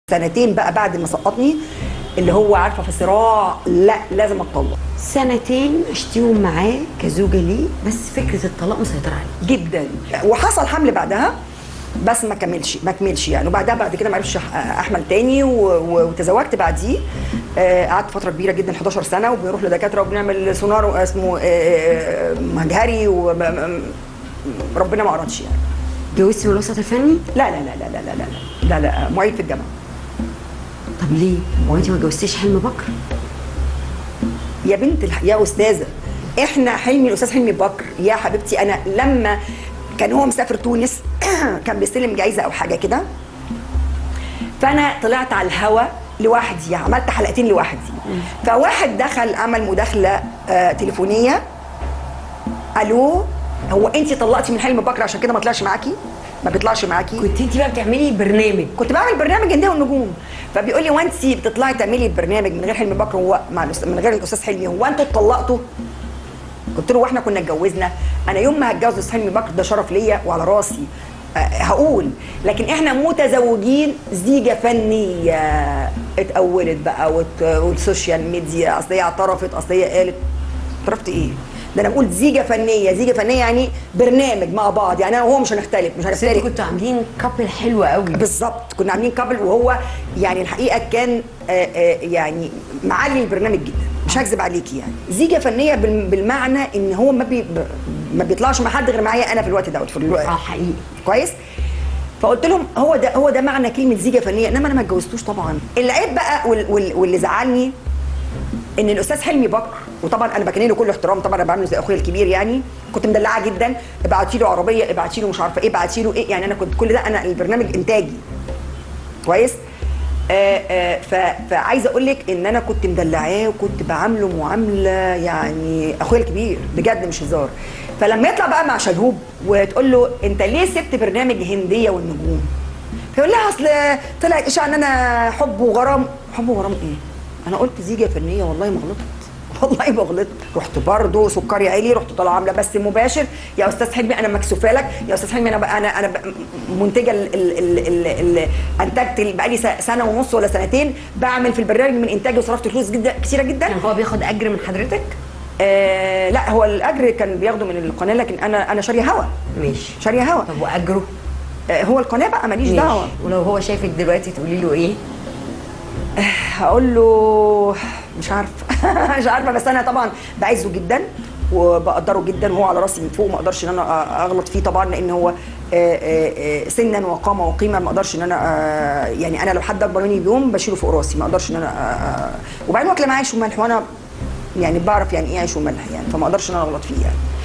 سنتين بقى بعد ما سقطني اللي هو عارفه في صراع لا لازم اتطلق سنتين عشتيهم معاه كزوجه ليه بس فكره الطلاق مسيطره عليه جدا وحصل حمل بعدها بس ما كملش ما كملش يعني وبعدها بعد كده ما عرفش أح- احمل تاني و- و- وتزوجت بعديه آه، قعدت فتره كبيره جدا 11 سنه وبنروح لدكاتره وبنعمل سونار اسمه آه، مجهري وربنا ما ارادش يعني اتجوزتي من الوسط الفني لا لا لا لا لا لا لا لا لا معيد في الجامعه طب ليه هو انت ما اتجوزتيش حلم بكر يا بنت الح... يا استاذه احنا حلمي الاستاذ حلمي بكر يا حبيبتي انا لما كان هو مسافر تونس كان بيستلم جايزه او حاجه كده فانا طلعت على الهوا لوحدي عملت حلقتين لوحدي فواحد دخل عمل مداخله آه تليفونيه الو هو انت طلقتي من حلمي بكر عشان كده ما طلعش معاكي ما بيطلعش معاكي كنت انت بقى بتعملي برنامج كنت بعمل برنامج الندى والنجوم فبيقول لي وانت بتطلعي تعملي برنامج من غير حلمي بكر هو مع الأس- من غير الاستاذ حلمي هو انتوا اتطلقتوا؟ قلت له واحنا كنا اتجوزنا انا يوم ما هتجوز الاستاذ حلمي بكر ده شرف ليا وعلى راسي أه هقول لكن احنا متزوجين زيجه فنيه اتأولت بقى وت- والسوشيال ميديا اصل هي اعترفت اصل هي قالت اعترفت ايه؟ ده انا بقول زيجه فنيه زيجه فنيه يعني برنامج مع بعض يعني انا وهو مش هنختلف مش بس انتوا هنختلف كنتوا عاملين كابل حلوه قوي بالظبط كنا عاملين كابل وهو يعني الحقيقه كان آه، آه، يعني معلي البرنامج جدا مش هكذب عليكي يعني زيجه فنيه بال- بالمعنى ان هو ما بي ب- ما بيطلعش مع حد غير معايا انا في الوقت دوت في الوقت اه حقيقي كويس فقلت لهم هو ده هو ده معنى كلمه زيجه فنيه انما انا ما اتجوزتوش طبعا العيب بقى وال وال واللي زعلني ان الاستاذ حلمي بكر وطبعا انا بكن له كل احترام طبعا انا بعمله زي اخويا الكبير يعني كنت مدلعه جدا ابعتي له عربيه ابعتي له مش عارفه ايه ابعتي له ايه يعني انا كنت كل ده انا البرنامج انتاجي كويس آه آه ف- فعايزه اقول لك ان انا كنت مدلعاه وكنت بعامله معامله يعني اخويا الكبير بجد مش هزار فلما يطلع بقى مع شلهوب وتقول له انت ليه سبت برنامج هنديه والنجوم فيقول لها اصل طلعت اشاعه ان انا حب وغرام حب وغرام ايه انا قلت زيجه فنيه والله ما غلطت والله ما غلطت رحت برضه سكري عالي رحت طالعه عامله بس مباشر يا استاذ حلمي انا مكسوفه لك يا استاذ حلمي انا بقى انا انا بقى منتجه ال ال ال ال ال انتجت بقى لي سنه ونص ولا سنتين بعمل في البرنامج من انتاجي وصرفت فلوس جدا كتيره جدا كان هو بياخد اجر من حضرتك آه لا هو الاجر كان بياخده من القناه لكن انا انا شاريه هوا ماشي شاريه هوا طب واجره آه هو القناه بقى ماليش ماشي. دعوه ولو هو شايفك دلوقتي تقولي له ايه هقول له مش عارفه مش عارفه بس انا طبعا بعزه جدا وبقدره جدا وهو على راسي من فوق ما اقدرش ان انا اغلط فيه طبعا لان هو آه، آه، آه، سنا وقامه وقيمه ما اقدرش ان انا آه، يعني انا لو حد اكبر مني بيوم بشيله فوق راسي ما اقدرش ان انا آه، آه، وبعدين واكله معاه عيش وملح وانا يعني بعرف يعني ايه عيش وملح يعني فما اقدرش ان انا اغلط فيه يعني